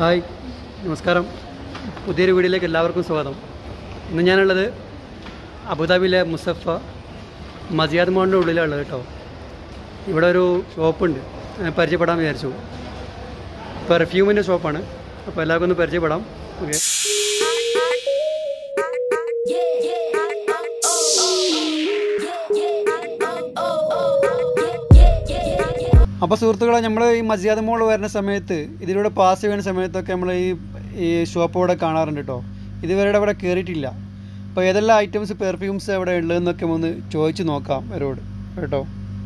Hi നമസ്കാരം പുതിയൊരു വീഡിയോയിലേക്ക് എല്ലാവർക്കും സ്വാഗതം ഇന്ന് ഞാനുള്ളത് അബുദാബിയിലെ മുസഫ മസിയാദ് മോളിൻ്റെ ഉള്ളിലാണ് കേട്ടോ ഇവിടെ ഒരു ഷോപ്പുണ്ട് ഞാൻ പരിചയപ്പെടാൻ വിചാരിച്ചു പെർഫ്യൂമിൻ്റെ ഷോപ്പാണ് അപ്പോൾ എല്ലാവർക്കും ഒന്ന് പരിചയപ്പെടാം ഓക്കെ അപ്പോൾ സുഹൃത്തുക്കളെ നമ്മൾ ഈ മസ്ജിദ് മോൾ വരുന്ന സമയത്ത് ഇതിലൂടെ പാസ് ചെയ്യുന്ന സമയത്തൊക്കെ നമ്മൾ ഈ ഈ ഷോപ്പ് ഇവിടെ കാണാറുണ്ട് കേട്ടോ ഇതുവരെ ഇവിടെ കയറിയിട്ടില്ല അപ്പോൾ ഏതെല്ലാം ഐറ്റംസ് പെർഫ്യൂംസ് അവിടെ ഉള്ളതെന്നൊക്കെ ഒന്ന് ചോദിച്ച് നോക്കാം അവരോട് കേട്ടോ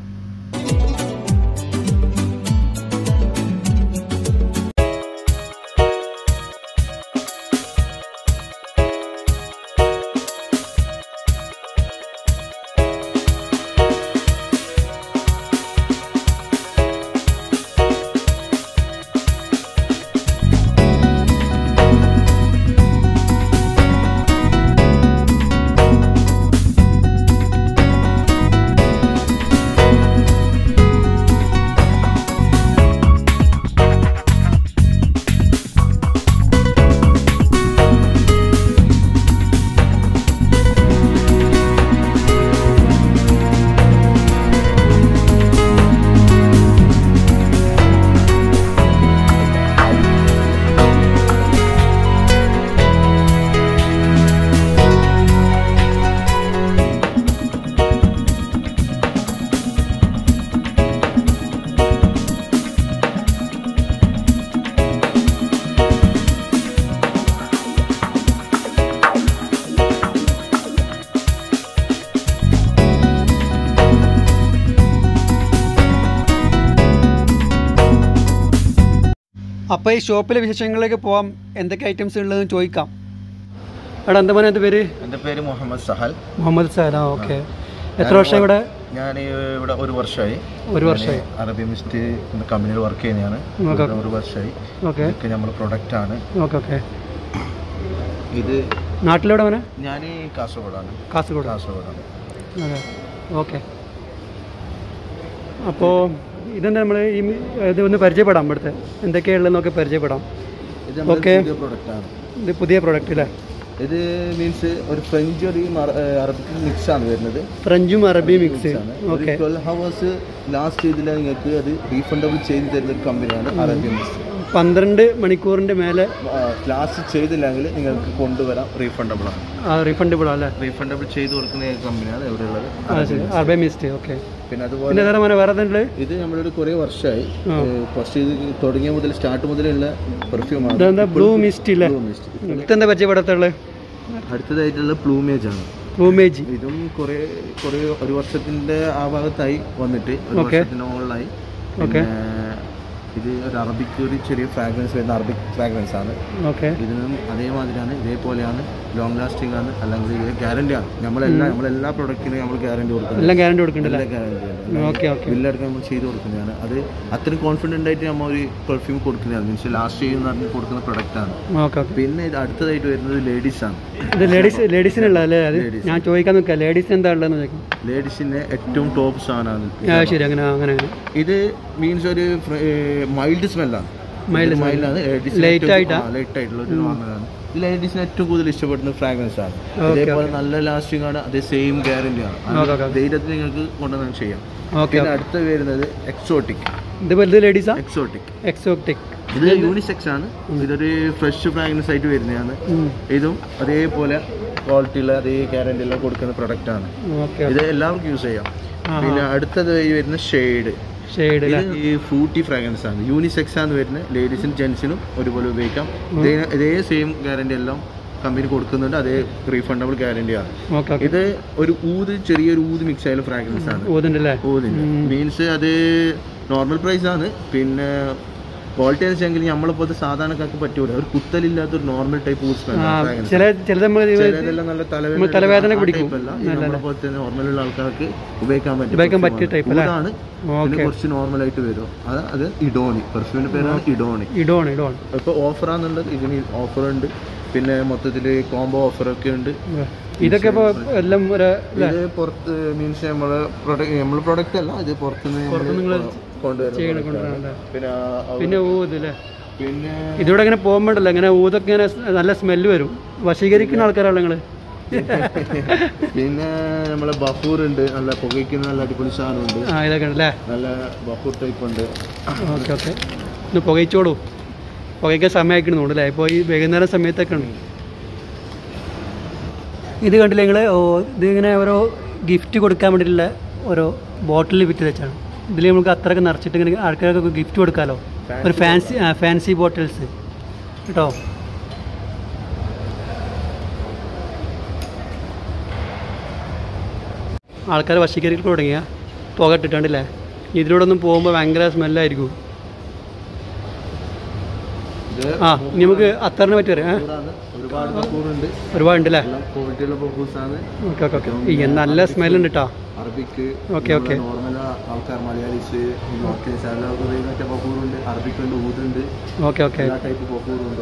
അപ്പോൾ ഈ ഷോപ്പിലെ വിശേഷങ്ങളിലേക്ക് പോവാം എന്തൊക്കെ ഐറ്റംസ് ഉള്ളതെന്ന് ചോദിക്കാം എടാ എന്താ മോനെ എൻ്റെ പേര് എൻ്റെ പേര് മുഹമ്മദ് സഹൽ മുഹമ്മദ് സാരാ ഓക്കെ എത്ര വർഷം ഇവിടെ ഞാൻ ഇവിടെ ഒരു വർഷമായി ഒരു വർഷമായി ഞാൻ അറബി മിസ്റ്റ് എന്ന കമ്പനിയിൽ വർക്ക് ചെയ്യുന്നതാണ് ഓക്കെ. ഇവിടെ ഒരു വർഷമായി ഓക്കെ ഇതൊക്കെ നമ്മൾ പ്രൊഡക്റ്റ് ആണ് ഓക്കെ ഓക്കെ ഇത് നാട്ടിലെവിടെ മോനെ ഞാൻ കാസർഗോഡാണ് കാസർഗോഡ് കാസർഗോഡാണ് അതെ ഓക്കെ അപ്പോൾ ഇതെന്താ നമ്മൾ ഈ ഇത് ഒന്ന് പരിചയപ്പെടാം ഇവിടുത്തെ എന്തൊക്കെയുള്ളതെന്നൊക്കെ പരിചയപ്പെടാം ഇത് നമ്മുടെ ഓക്കെ. പുതിയ പ്രൊഡക്റ്റ് ആണ് ഇത് പുതിയ പ്രോഡക്റ്റ് അല്ലേ ഇത് മീൻസ് ഒരു ഫ്രഞ്ച് ഒരു മറ- ഏഹ് അറബിക് മിക്സ് ആണ് വരുന്നത് ഫ്രഞ്ചും അറബി മിക്സ് ആണ്. ഒരു ഓക്കെ ട്വൽവ് ഹവേഴ്സ് ലാസ്റ്റ് ചെയ്തില്ല നിങ്ങൾക്ക് അത് റീഫണ്ടബിൾ ചെയ്ത് തരുന്ന ഒരു കമ്പനിയാണ് അറബി മിക്സ് പന്ത്രണ്ട് മണിക്കൂറിൻ്റെ മേലെ ലാസ്റ്റ് ചെയ്തില്ലെങ്കിൽ നിങ്ങൾക്ക് കൊണ്ടുവരാം റീഫണ്ടബിൾ ആണ് റീഫണ്ടബിൾ അല്ലേ റീഫണ്ടബിൾ ചെയ്ത് കൊടുക്കുന്ന കമ്പനിയാണ് ഇവിടെ ഉള്ളത് ആ ശരി അറബി മിസ്റ്റ് ഓക്കെ പിന്നെ പിന്നെ അതുപോലെ വേറെ മോനെ വേറെ എന്തുണ്ട് ഇത് നമ്മളൊരു കുറേ വർഷമായി ആ. ഫസ്റ്റ് ഇത് തുടങ്ങിയ മുതൽ സ്റ്റാർട്ട് മുതലുള്ള പെർഫ്യൂമാണ് ഇതെന്താ ബ്ലൂ മിസ്റ്റ് ഇല്ലേ മിസ്റ്റ് ഇതെന്താ പരിചയപ്പെടാത്തുള്ളത് അടുത്തതായിട്ടുള്ള പ്ലൂമേജ് ആണ് റൂമേജ് ഇതും കുറേ കുറേ ഒരു വർഷത്തിന്റെ ആ ഭാഗത്തായി വന്നിട്ട് ഒരു Okay. വർഷത്തിന് മുകളിലായി Okay. പിന്നെ ഇത് ഒരു അറബിക് ഒരു ചെറിയ ഫ്രാഗ്രൻസ് വരുന്ന അറബിക് ഫ്രാഗ്രൻസ് ആണ് ഓക്കെ ഇതിനും അതേമാതിരിയാണ് ഇതേപോലെയാണ് ലോങ് ലാസ്റ്റിംഗ് ആണ് അല്ലെങ്കിൽ ഇത് ഗ്യാരണ്ടി ആണ് നമ്മളെല്ലാം നമ്മളെല്ലാ പ്രൊഡക്റ്റിനും നമ്മൾ ഗ്യാരണ്ടി കൊടുക്കുന്നത് എല്ലാം ഗ്യാരണ്ടി കൊടുക്കണ്ടല്ലേ എല്ലാ ഗ്യാരണ്ടി ഓക്കെ ഓക്കെ ബില്ലടക്കം നമ്മൾ ചെയ്ത് കൊടുക്കുന്നതാണ് അത് അത്രയും കോൺഫിഡൻ്റ് ആയിട്ട് നമ്മൾ ഒരു പെർഫ്യൂം കൊടുക്കുന്നതാണ് മീൻസ് ലാസ്റ്റ് ചെയ്യുന്ന പറഞ്ഞ് കൊടുക്കുന്ന പ്രൊഡക്റ്റ് ആണ് ഓക്കെ ഓക്കെ പിന്നെ ഇത് അടുത്തതായിട്ട് വരുന്നത് ലേഡീസ് ആണ് ഇത് ലേഡീസ് ലേഡീസിനുള്ള അല്ലേ അത് Ladies. ഞാൻ ചോദിക്കാൻ നിൽക്കാം ലേഡീസ് എന്താ ഉള്ളതെന്ന് ചോദിക്കും ലേഡീസിൻ്റെ ഏറ്റവും ടോപ്പ് സാധനമാണ് ആ ശരി അങ്ങനെ അങ്ങനെ അങ്ങനെ ഇത് മീൻസ് ഒരു മൈൽഡ് സ്മെല്ലാണ് Mild smell. മൈൽഡാണ് Light ആയിട്ടാ? ലൈറ്റ് ആയിട്ടുള്ള ഒരു വാങ്ങലാണ് ഇത് ലേഡീസിന് ഏറ്റവും കൂടുതൽ ഇഷ്ടപ്പെടുന്ന ഫ്രാഗ്രൻസ് ആണ് Okay, അതേപോലെ നല്ല ലാസ്റ്റിംഗ് ആണ് അതേ സെയിം ഗ്യാരണ്ടി ആണ് Okay, okay. ധൈര്യത്തിൽ നിങ്ങൾക്ക് കൊണ്ടുവന്ന് ചെയ്യാം ഓക്കെ പിന്നെ അടുത്ത വരുന്നത് എക്സോട്ടിക് ഇത് വലുത് ലേഡീസാ എക്സോട്ടിക് എക്സോട്ടിക് ഇത് യൂണിസെക്സ് ആണ് ഇതൊരു ഫ്രഷ് ഫ്രാഗ്രൻസ് ആയിട്ട് വരുന്നതാണ് ഇതും അതേപോലെ ക്വാളിറ്റി ഉള്ള അതേ ഗ്യാരണ്ടി എല്ലാം കൊടുക്കുന്ന പ്രൊഡക്റ്റ് ആണ് ഓക്കെ ഇത് എല്ലാവർക്കും യൂസ് ചെയ്യാം ആ, പിന്നെ അടുത്തത് ഈ വരുന്ന ഷെയ്ഡ് ഷെയ്ഡ് ഇത് ഈ ഫ്രൂട്ടി ഫ്രാഗ്രൻസ് ആണ് യൂണിസെക്സ് ആണ് വരുന്നത് ലേഡീസിനും ജെൻസിനും ഒരുപോലെ ഉപയോഗിക്കാം ഇതേ ഇതേ സെയിം ഗ്യാരണ്ടി എല്ലാം കമ്പനി കൊടുക്കുന്നുണ്ട് അതേ റീഫണ്ടബിൾ ഗ്യാരണ്ടിയാണ് ഓക്കെ ഓക്കെ ഇത് ഒരു ഊത് ചെറിയൊരു ഊത് മിക്സ് ആയാലും ഫ്രാഗ്രൻസ് ആണ് ഓതുണ്ടല്ലേ ഊതിന് മീൻസ് അത് നോർമൽ പ്രൈസ് ആണ് പിന്നെ ക്വാളിറ്റി എന്ന് വെച്ചെങ്കിൽ നമ്മളിപ്പോൾ സാധാരണക്കാർക്ക് പറ്റൂല ഒരു കുത്തലില്ലാത്ത ഒരു നോർമൽ ടൈപ്പ് ഊത് സ്മെൽ ആ ചില ചിലത് നമ്മൾ ചിലതെല്ലാം നല്ല നമ്മൾ തലവേദന പിടിക്കും. നമ്മളെപ്പോലെ തന്നെ നോർമലുള്ള ആൾക്കാർക്ക് ഉപയോഗിക്കാൻ പറ്റും ഉപയോഗിക്കാൻ പറ്റിയ type അല്ലേ? ഊതാണ് പിന്നെ ഓക്കെ കുറച്ച് നോർമൽ ആയിട്ട് വരും അത് അത് ഇഡോണി പെർഫ്യൂമിന്റെ പേരാണ് ഇഡോണി ഇടോണ് ഇടോണ് ഇപ്പൊ ഓഫറാന്നുള്ളത് ഇതിന് ഓഫർ ഉണ്ട് പിന്നെ മൊത്തത്തില് കോംബോ ഓഫർ ഒക്കെ ഉണ്ട് ഇതൊക്കെ ഇപ്പോൾ എല്ലാം ഒരു ഇത് പുറത്ത് മീൻസ് നമ്മള് പ്രൊഡക്റ്റ് നമ്മൾ പ്രൊഡക്റ്റ് അല്ല ഇത് പുറത്തുനിന്ന് പുറത്തുനിന്ന് നമ്മള് കൊണ്ടുവരുന്ന ചെയ്യണ product ആണ്. കൊണ്ടുവരാണ്ട പിന്നെ ആ- പിന്നെ ഊത് അല്ലേ പിന്നെ ഇതിലൂടെ ഇങ്ങനെ പോകുമ്പോണ്ടല്ലോ ഇങ്ങനെ ഊതൊക്കെ ഇങ്ങനെ സ് നല്ല സ്മെല്ല് വരും വശീകരിക്കുന്ന ആൾക്കാരാണ് നിങ്ങൾ പിന്നെ നമ്മളെ ബഫൂർ ഉണ്ട് നല്ല പുകയ്ക്കുന്ന നല്ല അടിപൊളി സാധനമുണ്ട് ആ ഇതൊക്കെ ഉണ്ടല്ലേ നല്ല ബഫൂർ ടൈപ്പ് ഉണ്ട് ഓക്കെ ഓക്കെ ഒന്ന് പുകയിച്ചോളൂ പുകയ്ക്കാൻ സമയമായിക്കണമെന്നുണ്ട് അല്ലേ ഇപ്പോൾ ഈ വൈകുന്നേരം സമയത്തൊക്കെ ഉണ്ട് ഇത് കണ്ടില്ല നിങ്ങൾ ഓ ഇതിങ്ങനെ ഓരോ ഗിഫ്റ്റ് കൊടുക്കാൻ വേണ്ടിയിട്ടുള്ള ഓരോ ബോട്ടിൽ വിറ്റ് വെച്ചാണ് ഇതിൽ നമുക്ക് അത്രയൊക്കെ നിറച്ചിട്ട് ഇങ്ങനെ ആൾക്കാർക്കൊക്കെ ഗിഫ്റ്റ് കൊടുക്കാമല്ലോ ഒരു ഫാൻസി ഫാൻസി ബോട്ടിൽസ് കേട്ടോ ആൾക്കാർ വശീകരിക്കൽ തുടങ്ങിയ പുക ഇട്ടിട്ടുണ്ടല്ലേ ഇതിലൂടെ ഒന്നും പോകുമ്പോൾ ഭയങ്കര സ്മെല്ലായിരിക്കും ഇത് ആ ഇനി നമുക്ക് അത്തറിനെ പറ്റി പറയാം ബഫൂറാണ്. ഒരുപാട് ബഫൂർ ഉണ്ട് ഒരുപാട് ഉണ്ടല്ലേ എല്ലാം ക്വാളിറ്റിയുള്ള ബഫൂർസ് ആണ് ഓക്കെ ഓക്കെ ഓക്കെ ഈ നല്ല സ്മെല്ലുണ്ട് കേട്ടോ അറബിക്ക് ഓക്കെ, ഓക്കെ. നോർമൽ ആൾക്കാർ മലയാളീസ് ലോക്കൽസ് എല്ലാം ഉപയോഗിക്കുന്ന ബഫൂറുണ്ട് അറബിക്കുണ്ട് ഊതുണ്ട് ഓക്കെ ഓക്കെ എല്ലാ ടൈപ്പ് ബഫൂറുണ്ട്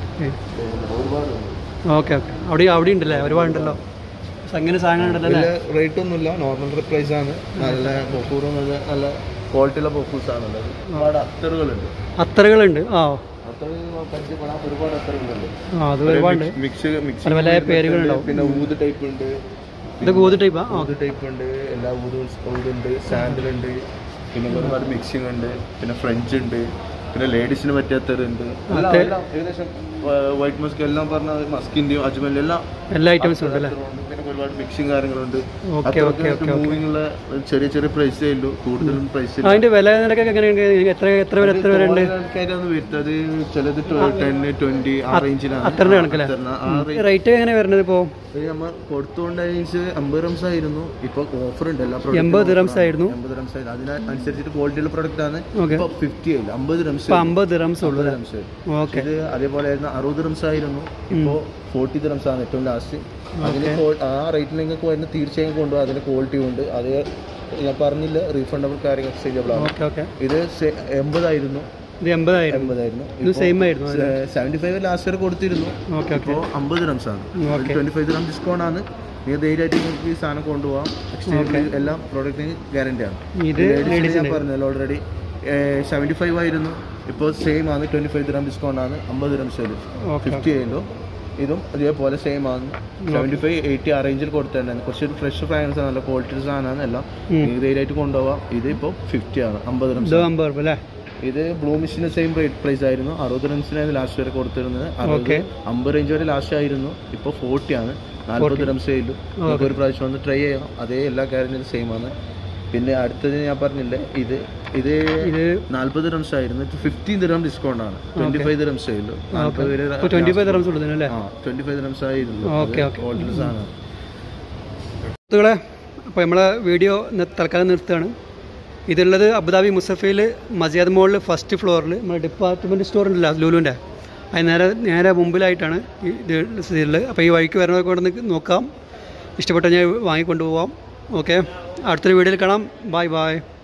ഒരുപാടുണ്ട് ഓക്കെ ഓക്കെ അവിടെ അവിടെ ഉണ്ടല്ലേ ഒരുപാട് ഉണ്ടല്ലോ അങ്ങനെ സാധനം ഉണ്ടല്ലോ അല്ലേ വലിയ റേറ്റ് ഒന്നുമില്ല നോർമൽ പ്രൈസ് ആണ് നല്ല ബഫൂറും നല്ല നല്ല ക്വാളിറ്റിയുള്ള ബഫൂർസ് ആണുള്ളത് ഒരുപാട് അത്തറുകളുണ്ട് അത്തറുകളുണ്ട് ആ അത്തറ് പരിചയപ്പെടാൻ ഒരുപാട് അത്തറുകളുണ്ട് ആ അത് ഒരുപാട് മിക്സ് മിക്സ് പല പല പേരുകളുണ്ടാവും. പിന്നെ ഊത് ടൈപ്പ് ഉണ്ട് ഇതൊക്കെ ഊത് ടൈപ്പാ ആ ഊത് ടൈപ്പ് ഉണ്ട് എല്ലാ ഊത് ഊതുണ്ട് സാൻഡിൽ ഉണ്ട് പിന്നെ ഒരുപാട് മിക്സിംഗ് ഉണ്ട് പിന്നെ ഫ്രഞ്ച് ഉണ്ട് പിന്നെ ലേഡീസിന് പറ്റിയ അത്തറുണ്ട് എല്ലാം അതെ. എല്ലാം ഏകദേശം വൈറ്റ് മസ്ക് എല്ലാം പറഞ്ഞ മസ്കിന്റെയും അജ്മലിന്റെ എല്ലാം എല്ലാ ഐറ്റംസും ഉണ്ട് അല്ലേ അത്തറുണ്ട്. പിന്നെ ഒരുപാട് മിക്സിംഗ് കാര്യങ്ങളുണ്ട് okay okay okay okay moving ഉള്ള ചെറിയ ചെറിയ പ്രൈസേ ഉള്ളൂ കൂടുതലും പ്രൈസ് അതിന്റെ വില നിരക്കൊക്കെ എങ്ങനെയുണ്ട് എത്ര എത്ര വരെ എത്ര വരെ ഉണ്ട് ആൾക്കാരാണ് വരുന്നത് ചിലത് ടെൻ ട്വന്റി ആ റേഞ്ചിലാണ് അത്തറിന്റെ കണക്കല്ലേ ആ range റേറ്റ് എങ്ങനെ വരുന്നത് ഇപ്പോൾ ഇത് നമ്മൾ കൊടുത്തുകൊണ്ട് അമ്പത് റംസ് ആയിരുന്നു ഇപ്പൊ ഓഫർ ഉണ്ട് എല്ലാ എൺപത് dirhams ആയിരുന്നു. എൺപത് റംസ് ആയിരുന്നു അതിനനുസരിച്ചിട്ട് ക്വാളിറ്റിയുള്ള പ്രൊഡക്റ്റ് ആണ് ഓക്കെ ഇപ്പൊ ഫിഫ്റ്റി ആയില്ല അമ്പത് റംസ് ഇപ്പം അമ്പത് ദിറംസ് ഉള്ളൂ അല്ലേ റംസ് ഓക്കെ ഇത് അതേപോലെ ആയിരുന്നു അറുപത് റംസ് ആയിരുന്നു ഇപ്പോ ഫോർട്ടി റംസ് ആണ് ഏറ്റവും ലാസ്റ്റ് അതിന് qual- ആ റേറ്റിൽ നിങ്ങൾക്ക് വരുന്ന തീർച്ചയായും കൊണ്ടുപോകും അതിന് ക്വാളിറ്റി ഉണ്ട് അത് ഞാൻ പറഞ്ഞില്ല റീഫണ്ടബിൾ കാര്യങ്ങൾ എക്സ്ചേഞ്ചബിൾ ആണ് ഓക്കെ ഓക്കെ ഇത് സെ- എൺപതായിരുന്നു ഇത് എൺപതായിരുന്നു എൺപതായിരുന്നു ഇത് സെയിം ആയിരുന്നു സെവന്റി ഫൈവ് ലാസ്റ്റ് വരെ കൊടുത്തിരുന്നു ഓക്കെ ഓക്കെ ഇപ്പോൾ അമ്പത് റംസ് ആണ് okay twenty five gram discount ആണ് നിങ്ങൾ ധൈര്യമായിട്ട് നിങ്ങൾക്ക് ഈ സാധനം കൊണ്ടുപോകാം എക്സ്ചേഞ്ച് എല്ലാം പ്രോഡക്റ്റിന് ഗ്യാരണ്ടി ആണ് ഇത് Ladies ഞാൻ പറഞ്ഞല്ലോ ഓൾറെഡി സെവൻറ്റി ഫൈവ് ആയിരുന്നു ഇപ്പോൾ സെയിം ആണ് ട്വന്റി ഫൈവ് ഗ്രാം ഡിസ്കൗണ്ട് ആണ് അമ്പത് ഗ്രാം സെയിൽ ഓക്കെ ഫിഫ്റ്റി ആയല്ലോ ഇതും അതേപോലെ സെയിം ആണ് സെവൻറ്റി ഫൈവ് എയ്റ്റി ആ റേഞ്ചിൽ കൊടുത്തിട്ടുണ്ടായിരുന്നു കുറച്ച് ഫ്രഷ് ഫ്രാഗ്രൻസ് ആണ് നല്ല ക്വാളിറ്റി സാധനമാണ് എല്ലാം ഉം. നിങ്ങൾക്ക് ധൈര്യമായിട്ട് കൊണ്ടുപോകാം ഇത് ഇപ്പോൾ ഫിഫ്റ്റി ആണ് അമ്പത് റംസ് ഇത് അമ്പത് റുപ്യ അല്ലേ ഇത് ബ്ലൂ മിഷിന് സെയിം റേറ്റ് പ്രൈസ് ആയിരുന്നു അറുപത് റംസിനായിരുന്നു ലാസ്റ്റ് വരെ കൊടുത്തിരുന്നത് അറുപത് Okay. അമ്പത് റേഞ്ച് വരെ ലാസ്റ്റ് ആയിരുന്നു ഇപ്പോൾ ഫോർട്ടി ആണ് നാൽപ്പത് റംസേ ഉള്ളൂ നമുക്ക് ഒരു പ്രാവശ്യം വന്ന് ട്രൈ ചെയ്യാം അതേ എല്ലാ കാര്യത്തിലും സെയിം ആണ് പിന്നെ അടുത്തത് ഞാൻ പറഞ്ഞില്ലേ ഇത് ഇത് ഇത് നാൽപ്പത് റംസ് ആയിരുന്നു ഇത് ഫിഫ്റ്റീൻ ദിറം ഡിസ്കൗണ്ട് ആണ് ട്വന്റി ഫൈവ് ദിറംസേ ഉള്ളൂ നാൽപ്പത് പേര് ഇപ്പോൾ ട്വൻറ്റി ഫൈവ് ദിറംസ് ഉള്ളൂ ഇതിനല്ലേ ആ ട്വന്റി ഫൈവ് ദിറംസ് ആയിരുന്നു Okay, okay. ക്വാളിറ്റി സാധനം സുഹൃത്തുക്കളെ അപ്പോൾ നമ്മളെ വീഡിയോ ഇന്ന് തൽക്കാലം നിർത്തുകയാണ് ഇതുള്ളത് അബുദാബി മുസഫയിൽ മസിയാദ് മോളിൽ ഫസ്റ്റ് ഫ്ലോറിൽ നമ്മുടെ ഡിപ്പാർട്ട്മെൻറ്റ് സ്റ്റോർ ഉണ്ടല്ലോ ലുലുവിൻ്റെ അതിന് നേരെ നേരെ മുമ്പിലായിട്ടാണ് ഈ ഇത് സ്ഥിതിയുള്ളത് അപ്പോൾ ഈ വഴിക്ക് വരുന്നതൊക്കെ കൊണ്ട് നോക്കാം ഇഷ്ടപ്പെട്ട ഞാൻ വാങ്ങിക്കൊണ്ടു പോവാം ഓക്കെ അടുത്തൊരു വീഡിയോയിൽ കാണാം ബായ് ബായ്